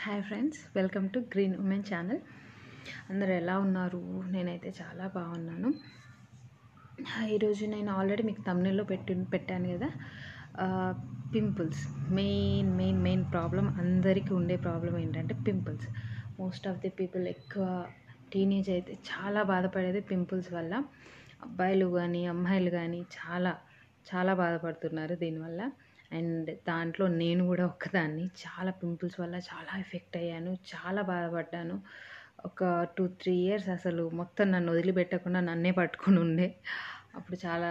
hi friends welcome to green women channel అందరు ఎలా ఉన్నారు నేనైతే చాలా బాగున్నాను ఈరోజు నేను ఆల్రెడీ మీకు తమిళలో పెట్టి పెట్టాను కదా pimples main main main problem అందరికీ ఉండే ప్రాబ్లం ఏంటంటే pimples most of the people ఎక్కువ టీనేజ్ అయితే చాలా బాధపడేది పింపుల్స్ వల్ల అబ్బాయిలు కానీ అమ్మాయిలు కానీ చాలా చాలా బాధపడుతున్నారు దీనివల్ల అండ్ దాంట్లో నేను కూడా ఒక్కదాన్ని చాలా పింపుల్స్ వల్ల చాలా ఎఫెక్ట్ అయ్యాను చాలా బాధపడ్డాను ఒక టూ త్రీ ఇయర్స్ అసలు మొత్తం నన్ను వదిలిపెట్టకుండా నన్నే పట్టుకొని ఉండే అప్పుడు చాలా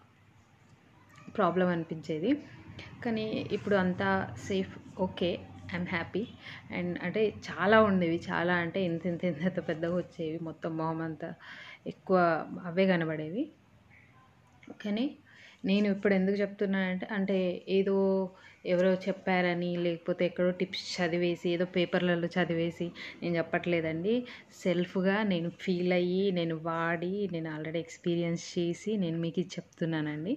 ప్రాబ్లం అనిపించేది కానీ ఇప్పుడు అంతా safe okay I'm happy and అంటే చాలా ఉండేవి చాలా అంటే ఇంత ఇంత ఇంత పెద్దగా వచ్చేవి మొత్తం మొహం అంతా ఎక్కువ అవే కనబడేవి కానీ నేను ఇప్పుడు ఎందుకు చెప్తున్నానంటే అంటే ఏదో ఎవరో చెప్పారని లేకపోతే ఎక్కడో టిప్స్ చదివేసి ఏదో పేపర్లలో చదివేసి నేను చెప్పట్లేదండి సెల్ఫ్గా నేను ఫీల్ అయ్యి నేను వాడి నేను ఆల్రెడీ ఎక్స్పీరియన్స్ చేసి నేను మీకు ఇది చెప్తున్నానండి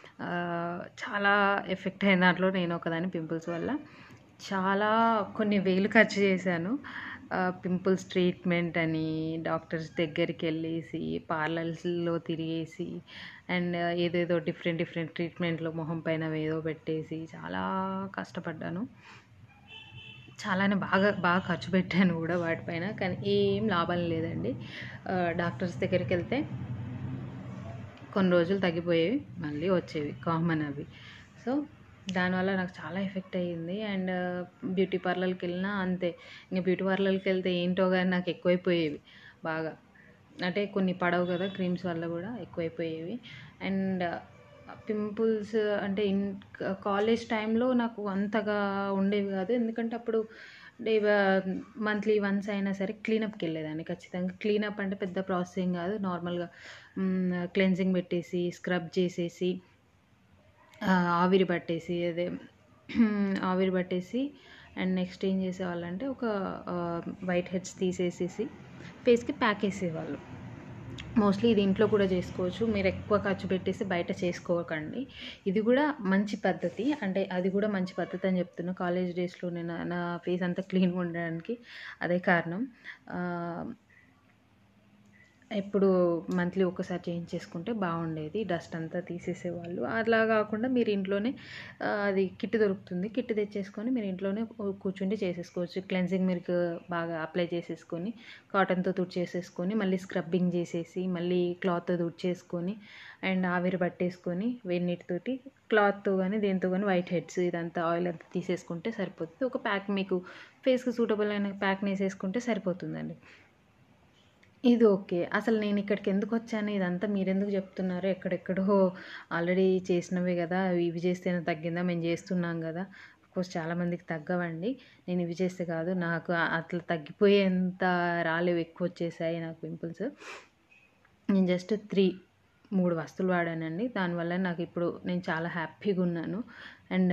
చాలా ఎఫెక్ట్ అయిన దాంట్లో నేను ఒకదాని పింపుల్స్ వల్ల చాలా కొన్ని వేలు ఖర్చు చేశాను పింపుల్స్ ట్రీట్మెంట్ అని డాక్టర్స్ దగ్గరికి వెళ్ళేసి పార్లర్స్లో తిరిగేసి అండ్ ఏదేదో డిఫరెంట్ డిఫరెంట్ ట్రీట్మెంట్లో మొహం పైన ఏదో పెట్టేసి చాలా కష్టపడ్డాను చాలానే బాగా బాగా ఖర్చు పెట్టాను కూడా వాటిపైన కానీ ఏం లాభం లేదండి డాక్టర్స్ దగ్గరికి వెళ్తే కొన్ని రోజులు తగ్గిపోయేవి మళ్ళీ వచ్చేవి కామన్ అవి సో దానివల్ల నాకు చాలా ఎఫెక్ట్ అయ్యింది అండ్ బ్యూటీ పార్లర్కి వెళ్ళినా అంతే ఇంకా బ్యూటీ పార్లర్కి వెళ్తే ఏంటో కానీ నాకు ఎక్కువైపోయేవి బాగా అంటే కొన్ని పడవు కదా క్రీమ్స్ వల్ల కూడా ఎక్కువైపోయేవి అండ్ పింపుల్స్ అంటే ఇన్ కాలేజ్ టైంలో నాకు అంతగా ఉండేవి కాదు ఎందుకంటే అప్పుడు డే మంత్లీ వన్స్ అయినా సరే క్లీనప్కి వెళ్ళేదాన్ని ఖచ్చితంగా క్లీనప్ అంటే పెద్ద ప్రాసెసింగ్ కాదు నార్మల్గా క్లెన్జింగ్ పెట్టేసి స్క్రబ్ చేసేసి ఆవిరి పట్టేసి అదే ఆవిరి పట్టేసి అండ్ నెక్స్ట్ ఏం చేసేవాళ్ళంటే ఒక వైట్ హెడ్స్ తీసేసేసి ఫేస్కి ప్యాక్ వేసేవాళ్ళు మోస్ట్లీ ఇది ఇంట్లో కూడా చేసుకోవచ్చు మీరు ఎక్కువ ఖర్చు పెట్టేసి బయట చేసుకోకండి ఇది కూడా మంచి పద్ధతి అంటే అది కూడా మంచి పద్ధతి అని చెప్తున్నా కాలేజ్ డేస్లో నేను నా ఫేస్ అంతా క్లీన్గా ఉండడానికి అదే కారణం ఎప్పుడు మంత్లీ ఒకసారి చేంజ్ చేసుకుంటే బాగుండేది డస్ట్ అంతా తీసేసేవాళ్ళు అలా కాకుండా మీరు ఇంట్లోనే అది కిట్ దొరుకుతుంది కిట్ తెచ్చేసుకొని మీరు ఇంట్లోనే కూర్చుండి చేసేసుకోవచ్చు క్లెన్జింగ్ మిల్క్ బాగా అప్లై చేసేసుకొని కాటన్తో తుడిచేసేసుకొని మళ్ళీ స్క్రబ్బింగ్ చేసేసి మళ్ళీ క్లాత్తో తుడిచేసుకొని అండ్ ఆవిరి పట్టేసుకొని వేడినీటితోటి క్లాత్తో కానీ దేంతో కానీ వైట్ హెడ్స్ ఇదంతా ఆయిల్ అంతా తీసేసుకుంటే సరిపోతుంది ఒక ప్యాక్ మీకు ఫేస్కి సూటబుల్ అయిన ప్యాక్ని వేసేసుకుంటే సరిపోతుందండి ఇది ఓకే అసలు నేను ఇక్కడికి ఎందుకు వచ్చాను ఇదంతా మీరెందుకు చెప్తున్నారు ఎక్కడెక్కడో ఆల్రెడీ చేసినవే కదా ఇవి చేస్తేనే తగ్గిందా మేము చేస్తున్నాం కదా కోర్స్ చాలామందికి తగ్గవండి నేను ఇవి చేస్తే కాదు నాకు అట్లా తగ్గిపోయేంత రాలేవు ఎక్కువ వచ్చేసాయి నాకు పింపుల్స్ నేను జస్ట్ త్రీ మూడు వస్తువులు వాడానండి దానివల్ల నాకు ఇప్పుడు నేను చాలా హ్యాపీగా ఉన్నాను అండ్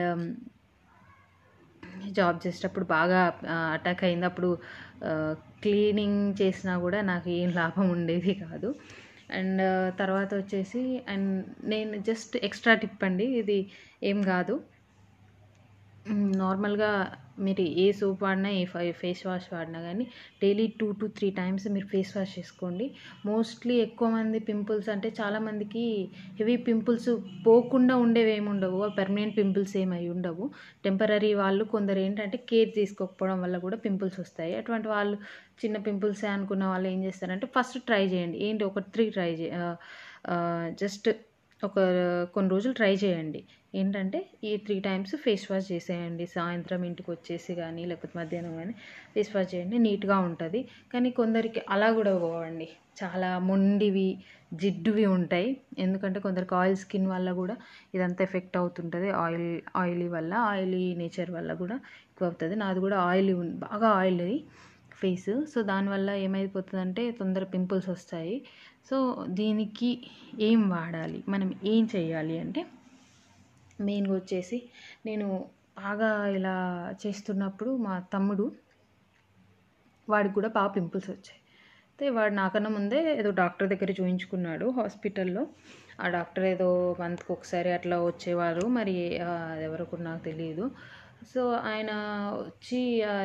జాబ్ చేసేటప్పుడు బాగా అటాక్ అయింది అప్పుడు క్లీనింగ్ చేసినా కూడా నాకు ఏం లాభం ఉండేది కాదు అండ్ తర్వాత వచ్చేసి అండ్ నేను జస్ట్ ఎక్స్ట్రా టిప్ అండి ఇది ఏం కాదు నార్మల్గా మీరు ఏ సోప్ వాడినా ఏ ఫేస్ వాష్ వాడినా కానీ daily two to three times మీరు ఫేస్ వాష్ చేసుకోండి మోస్ట్లీ ఎక్కువ మంది పింపుల్స్ అంటే చాలామందికి హెవీ పింపుల్స్ పోకుండా ఉండేవి ఏమి ఉండవు పర్మనెంట్ పింపుల్స్ ఏమై ఉండవు టెంపరీ వాళ్ళు కొందరు ఏంటంటే కేర్ తీసుకోకపోవడం వల్ల కూడా పింపుల్స్ వస్తాయి అటువంటి వాళ్ళు చిన్న పింపుల్సే అనుకున్న వాళ్ళు ఏం చేస్తారంటే ఫస్ట్ ట్రై చేయండి ఏంటి ఒక త్రీ ట్రై చే జస్ట్ ఒక కొన్ని రోజులు ట్రై చేయండి ఏంటంటే ఈ త్రీ టైమ్స్ ఫేస్ వాష్ చేసేయండి సాయంత్రం ఇంటికి వచ్చేసి కానీ లేకపోతే మధ్యాహ్నం కానీ ఫేస్ వాష్ చేయండి నీట్గా ఉంటుంది కానీ కొందరికి అలా కూడా పోవండి చాలా మొండివి జిడ్డువి ఉంటాయి ఎందుకంటే కొందరికి ఆయిల్ స్కిన్ వల్ల కూడా ఇదంతా ఎఫెక్ట్ అవుతుంటుంది ఆయిల్ ఆయిలీ వల్ల ఆయిలీ నేచర్ వల్ల కూడా ఎక్కువ అవుతుంది నాది కూడా ఆయిలీ బాగా ఆయిలీ ఫేస్ సో దానివల్ల ఏమైపోతుందంటే తొందర పింపుల్స్ వస్తాయి సో దీనికి ఏం వాడాలి మనం ఏం చేయాలి అంటే మెయిన్గా వచ్చేసి నేను బాగా ఇలా చేస్తున్నప్పుడు మా తమ్ముడు వాడికి కూడా బాగా పింపుల్స్ వచ్చాయి అయితే వాడు నాకన్నా ముందే ఏదో డాక్టర్ దగ్గర చూయించుకున్నాడు హాస్పిటల్లో ఆ డాక్టర్ ఏదో మంత్కి ఒకసారి అట్లా వచ్చేవారు మరి ఎవరు కూడా నాకు తెలియదు సో ఆయన వచ్చి ఏదో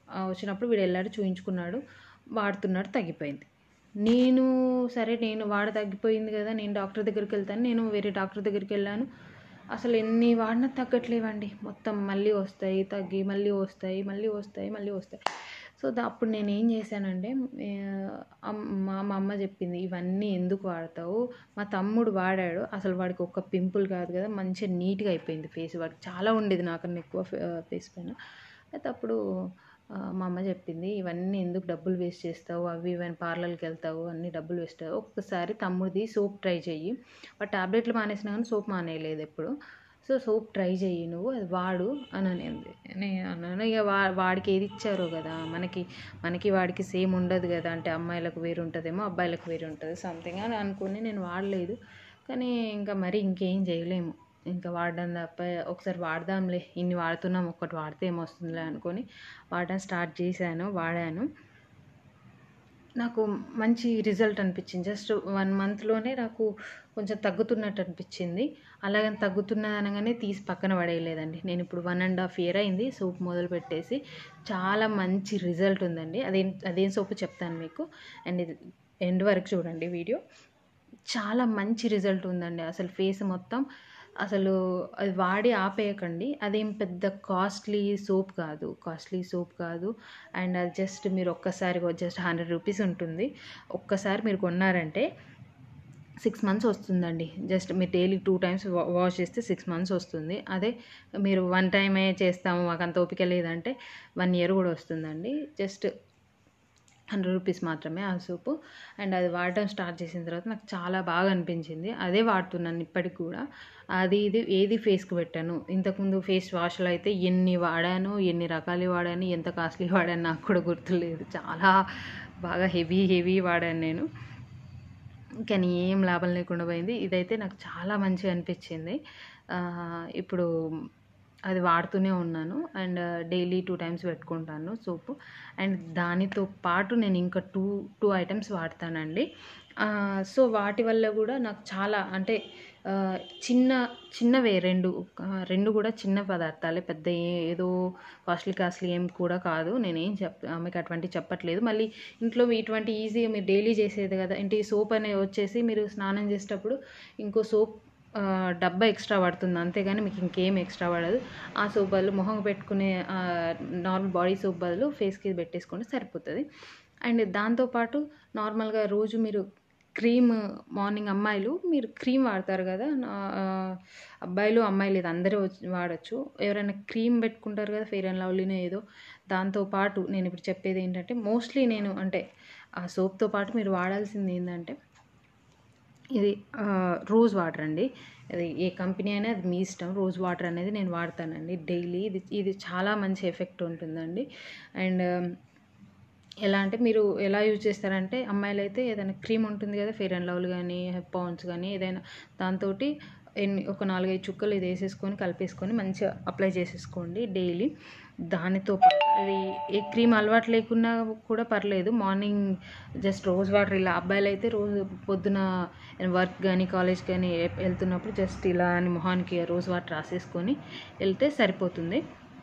ఆ, వచ్చినప్పుడు వీడు వెళ్ళాడు చూయించుకున్నాడు వాడుతున్నాడు తగ్గిపోయింది నేను సరే నేను వాడ తగ్గిపోయింది కదా నేను డాక్టర్ దగ్గరికి వెళ్తాను నేను వేరే డాక్టర్ దగ్గరికి వెళ్ళాను అసలు ఎన్ని వాడినా తగ్గట్లేవండి మొత్తం మళ్ళీ వస్తాయి తగ్గి మళ్ళీ వస్తాయి మళ్ళీ వస్తాయి మళ్ళీ వస్తాయి సో దా అప్పుడు నేను ఏం చేశానంటే ఏ, అమ్- మా మా అమ్మ చెప్పింది ఇవన్నీ ఎందుకు వాడతావు మా తమ్ముడు వాడాడు అసలు వాడికి ఒక్క పింపుల్ కాదు కదా మంచిగా నీట్గా అయిపోయింది ఫేస్ వాడికి చాలా ఉండేది నాకన్నా ఎక్కువ ఫేస్ పైన అయితే అప్పుడు ఆ, మా అమ్మ చెప్పింది ఇవన్నీ ఎందుకు డబ్బులు వేస్ట్ చేస్తావు అవి ఇవన్నీ పార్లర్కి వెళ్తావు అన్ని డబ్బులు వేస్ట్ అవ్వవు ఒక్కసారి తమ్ముడిది సోప్ ట్రై చెయ్యి బట్ టాబ్లెట్లు మానేసినా కానీ సోప్ మానేయలేదు ఎప్పుడు సో సోప్ ట్రై చెయ్యి నువ్వు అది వాడు అని అనేది నేను అన్నాను ఇక వా వాడికి ఏది ఇచ్చారో కదా మనకి మనకి వాడికి సేమ్ ఉండదు కదా అంటే అమ్మాయిలకు వేరు ఉంటుందేమో అబ్బాయిలకు వేరు ఉంటుంది సంథింగ్ అని అనుకుని నేను వాడలేదు కానీ ఇంకా మరి ఇంకేం చేయలేము ఇంకా వాడడం తప్ప ఒకసారి వాడదాంలే ఇన్ని వాడుతున్నాం ఒక్కటి వాడితే ఏమొస్తుందిలే అనుకొని వాడడం స్టార్ట్ చేశాను వాడాను నాకు మంచి రిజల్ట్ అనిపించింది జస్ట్ వన్ మంత్లోనే నాకు కొంచెం తగ్గుతున్నట్టు అనిపించింది అలాగని తగ్గుతున్నది అనగానే తీసి పక్కన పడేయలేదండి నేను ఇప్పుడు వన్ అండ్ హాఫ్ ఇయర్ అయింది సోప్ మొదలు పెట్టేసి చాలా మంచి రిజల్ట్ ఉందండి అదేం అదేం సోప్ చెప్తాను మీకు అండ్ ఇది ఎండ్ వరకు చూడండి వీడియో చాలా మంచి రిజల్ట్ ఉందండి అసలు ఫేస్ మొత్తం అసలు అది వాడి ఆపేయకండి అదేం పెద్ద కాస్ట్లీ సోప్ కాదు కాస్ట్లీ సోప్ కాదు అండ్ అది జస్ట్ మీరు ఒక్కసారి జస్ట్ హండ్రెడ్ రూపీస్ ఉంటుంది ఒక్కసారి మీరు కొన్నారంటే సిక్స్ మంత్స్ వస్తుందండి జస్ట్ మీరు డైలీ టూ టైమ్స్ వాష్ చేస్తే సిక్స్ మంత్స్ వస్తుంది అదే మీరు వన్ టైమే చేస్తాము మాకు అంత ఓపిక లేదంటే వన్ ఇయర్ కూడా వస్తుందండి జస్ట్ హండ్రెడ్ రూపీస్ మాత్రమే ఆ సోపు అండ్ అది వాడడం స్టార్ట్ చేసిన తర్వాత నాకు చాలా బాగా అనిపించింది అదే వాడుతున్నాను ఇప్పటికి కూడా అది ఇది ఏది ఫేస్కి పెట్టాను ఇంతకుముందు ఫేస్ వాష్లు అయితే ఎన్ని వాడాను ఎన్ని రకాలు వాడాను ఎంత కాస్ట్లీ వాడాను నాకు కూడా గుర్తులేదు చాలా బాగా హెవీ హెవీ వాడాను నేను కానీ ఏం లాభం లేకుండా పోయింది ఇదైతే నాకు చాలా మంచిగా అనిపించింది ఆ, ఇప్పుడు అది వాడుతూనే ఉన్నాను అండ్ డైలీ టూ టైమ్స్ పెట్టుకుంటాను సోపు అండ్ దానితో పాటు నేను ఇంకా టూ టూ ఐటమ్స్ వాడతానండి ఆ, సో వాటి వల్ల కూడా నాకు చాలా అంటే ఆ, చిన్న చిన్నవే రెండు ఆ, రెండు కూడా చిన్న పదార్థాలే పెద్ద ఏ- ఏదో కాస్ట్లీ కాస్ట్లీ ఏం కూడా కాదు నేనేం చెప్ మీకు అటువంటి చెప్పట్లేదు మళ్ళీ ఇంట్లో ఇటువంటి ఈజీగా మీరు డైలీ చేసేది కదా ఏంటి సోప్ అనేది వచ్చేసి మీరు స్నానం చేసేటప్పుడు ఇంకో సోప్ ఆ, డబ్బా ఎక్స్ట్రా పడుతుంది అంతేగాని మీకు ఇంకేం ఎక్స్ట్రా పడదు ఆ సోప్ బదులు మొహం పెట్టుకునే నార్మల్ బాడీ సోప్ బదులు ఫేస్కి పెట్టేసుకుంటే సరిపోతుంది అండ్ దాంతోపాటు నార్మల్గా రోజు మీరు క్రీమ్ మార్నింగ్ అమ్మాయిలు మీరు క్రీమ్ వాడతారు కదా నా- ఆ, అబ్బాయిలు అమ్మాయిలు ఇది అందరూ వచ్చి- వాడచ్చు ఎవరైనా క్రీమ్ పెట్టుకుంటారు కదా ఫెయిర్ అండ్ లవ్లీనే ఏదో దాంతోపాటు నేను ఇప్పుడు చెప్పేది ఏంటంటే మోస్ట్లీ నేను అంటే ఆ సోప్తో పాటు మీరు వాడాల్సింది ఏంటంటే ఇది ఆ, రోజ్ వాటర్ అండి అది ఏ కంపెనీ అయినా అది మీ ఇష్టం రోజ్ వాటర్ అనేది నేను వాడతానండి డైలీ ఇది ఇది చాలా మంచి ఎఫెక్ట్ ఉంటుందండి అండ్ ఎలా అంటే మీరు ఎలా యూజ్ చేస్తారంటే అమ్మాయిలు అయితే ఏదైనా క్రీమ్ ఉంటుంది కదా ఫెయిర్ అండ్ లవ్లీ కానీ పౌండ్స్ కానీ ఏదైనా దాంతో ఎన్ని ఒక నాలుగైదు చుక్కలు ఇది వేసేసుకొని కలిపేసుకొని మంచిగా అప్లై చేసేసుకోండి డైలీ దానితో పాటు అది ఏ క్రీమ్ అలవాటు లేకున్నా కూడా పర్లేదు మార్నింగ్ జస్ట్ రోజ్ వాటర్ ఇలా అబ్బాయిలు అయితే రోజు పొద్దున వర్క్ కానీ కాలేజ్ కానీ వెళ్తున్నప్పుడు జస్ట్ ఇలా అని మొహానికి రోజ్ వాటర్ రాసేసుకొని వెళ్తే సరిపోతుంది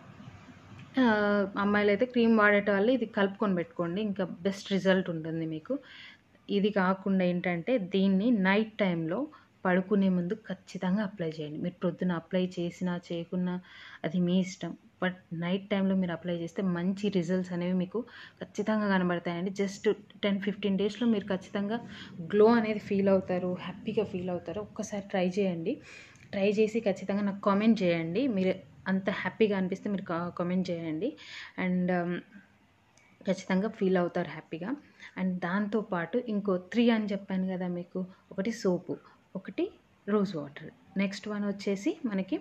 ఆ, అమ్మాయిలు అయితే క్రీమ్ వాడేటవాళ్ళు ఇది కలుపుకొని పెట్టుకోండి ఇంకా బెస్ట్ రిజల్ట్ ఉంటుంది మీకు ఇది కాకుండా ఏంటంటే దీన్ని నైట్ టైంలో పడుకునే ముందు ఖచ్చితంగా అప్లై చేయండి మీరు ప్రొద్దున అప్లై చేసినా చేయకున్నా అది మీ ఇష్టం బట్ నైట్ టైంలో మీరు అప్లై చేస్తే మంచి రిజల్ట్స్ అనేవి మీకు ఖచ్చితంగా కనబడతాయండి జస్ట్ టెన్ ఫిఫ్టీన్ డేస్లో మీరు ఖచ్చితంగా గ్లో అనేది ఫీల్ అవుతారు హ్యాపీగా ఫీల్ అవుతారు ఒక్కసారి ట్రై చేయండి ట్రై చేసి ఖచ్చితంగా నాకు కామెంట్ చేయండి మీరు అంత హ్యాపీగా అనిపిస్తే మీరు కామెంట్ చేయండి అండ్ ఖచ్చితంగా ఫీల్ అవుతారు హ్యాపీగా అండ్ దాంతోపాటు ఇంకో త్రీ అని చెప్పాను కదా మీకు ఒకటి సోపు ఒకటి రోజ్ వాటర్ నెక్స్ట్ వన్ వచ్చేసి మనకి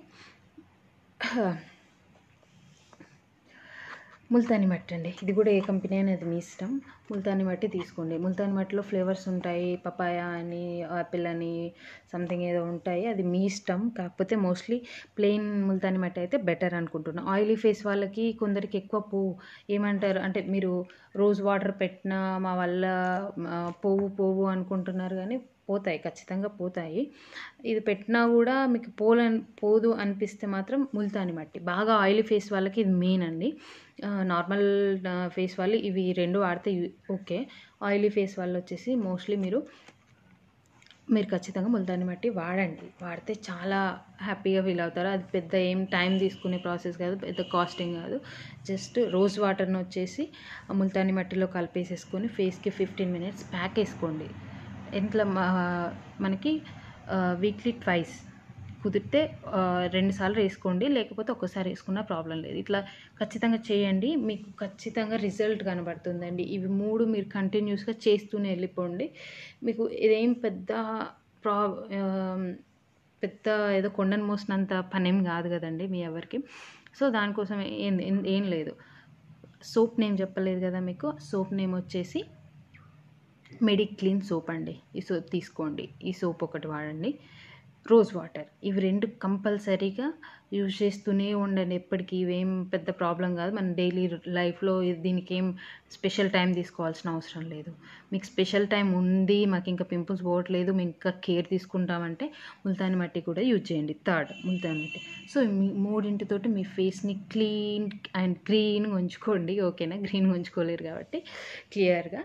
ముల్తాని మట్టి అండి ఇది కూడా ఏ కంపెనీ అనేది మీ ఇష్టం ముల్తాని మట్టి తీసుకోండి ముల్తాని మట్టిలో ఫ్లేవర్స్ ఉంటాయి పపాయ అని యాపిల్ అని సంథింగ్ ఏదో ఉంటాయి అది మీ ఇష్టం కాకపోతే మోస్ట్లీ ప్లెయిన్ ముల్తాని మట్టి అయితే బెటర్ అనుకుంటున్నాను ఆయిలీ ఫేస్ వాళ్ళకి కొందరికి ఎక్కువ పువ్వు ఏమంటారు అంటే మీరు రోజ్ వాటర్ పెట్టినా మా వల్ల ఆ, పోవు పోవు అనుకుంటున్నారు కానీ పోతాయి ఖచ్చితంగా పోతాయి ఇది పెట్టినా కూడా మీకు పోలని పోదు అనిపిస్తే మాత్రం ముల్తాని మట్టి బాగా ఆయిలీ ఫేస్ వాళ్ళకి ఇది మెయిన్ అండి నార్మల్ ఫేస్ వాళ్ళు ఇవి రెండు వాడితే యు- ఓకే ఆయిలీ ఫేస్ వాళ్ళు వచ్చేసి మోస్ట్లీ మీరు మీరు ఖచ్చితంగా ముల్తాని మట్టి వాడండి వాడితే చాలా హ్యాపీగా ఫీల్ అవుతారు అది పెద్ద ఏం టైం తీసుకునే ప్రాసెస్ కాదు పెద్ద కాస్టింగ్ కాదు జస్ట్ రోజ్ వాటర్ని వచ్చేసి ఆ ముల్తాని మట్టిలో కలిపేసేసుకొని ఫేస్కి ఫిఫ్టీన్ మినిట్స్ ప్యాక్ వేసుకోండి ఎంత మనకి వీక్లీ ట్వైస్ కుదిరితే ఆ, రెండుసార్లు వేసుకోండి లేకపోతే ఒక్కసారి వేసుకున్నా ప్రాబ్లం లేదు ఇట్లా ఖచ్చితంగా చేయండి మీకు ఖచ్చితంగా రిజల్ట్ కనబడుతుందండి ఇవి మూడు మీరు కంటిన్యూస్గా చేస్తూనే వెళ్ళిపోండి మీకు ఇదేం పెద్ద ప్రా ఆ, పెద్ద ఏదో కొండను మోసినంత పనేం కాదు కదండి మీ ఎవరికి సో దానికోసం ఏం ఏం- ఏం లేదు సోప్ నేమ్ చెప్పలేదు కదా మీకు సోప్ నేమ్ వచ్చేసి మెడిక్ క్లీన్ సోప్ అండి ఈ సోప్ తీసుకోండి ఈ సోప్ ఒకటి వాడండి రోజ్ వాటర్ ఇవి రెండు కంపల్సరీగా యూజ్ చేస్తూనే ఉండండి ఎప్పటికీ ఇవేం పెద్ద ప్రాబ్లం కాదు మన డైలీ లైఫ్లో దీనికి ఏం స్పెషల్ టైం తీసుకోవాల్సిన అవసరం లేదు మీకు స్పెషల్ టైం ఉంది మాకు ఇంకా పింపుల్స్ పోవట్లేదు మేము ఇంకా కేర్ తీసుకుంటామంటే ముల్తాని మట్టి కూడా యూజ్ చేయండి థర్డ్ ముల్తాని మట్టి సో మీ మూడింటితోటి మీ ఫేస్ని క్లీన్ అండ్ గ్రీన్గా ఉంచుకోండి ఓకేనా గ్రీన్గా ఉంచుకోలేరు కాబట్టి క్లియర్గా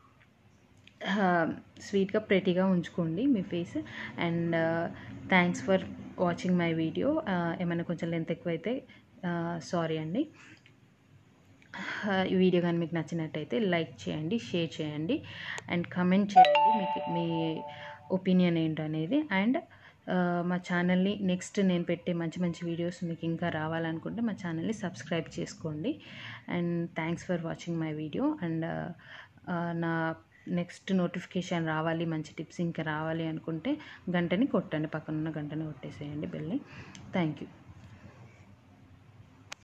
స్వీట్గా ప్రెటీగా ఉంచుకోండి మీ face and thanks for watching my video ఏమైనా కొంచెం లెంత్ ఎక్కువైతే సారీ అండి ఈ వీడియో కానీ మీకు నచ్చినట్టయితే లైక్ చేయండి షేర్ చేయండి అండ్ కమెంట్ చేయండి మీకు మీ ఒపీనియన్ ఏంటనేది అండ్ మా ఛానల్ని నెక్స్ట్ నేను పెట్టే మంచి మంచి వీడియోస్ మీకు ఇంకా రావాలనుకుంటే మా ఛానల్ని సబ్స్క్రైబ్ చేసుకోండి and thanks for watching my video and నా నెక్స్ట్ నోటిఫికేషన్ రావాలి మంచి టిప్స్ ఇంకా రావాలి అనుకుంటే గంటని కొట్టండి పక్కన ఉన్న గంటని కొట్టేసేయండి బెల్ని థ్యాంక్ యూ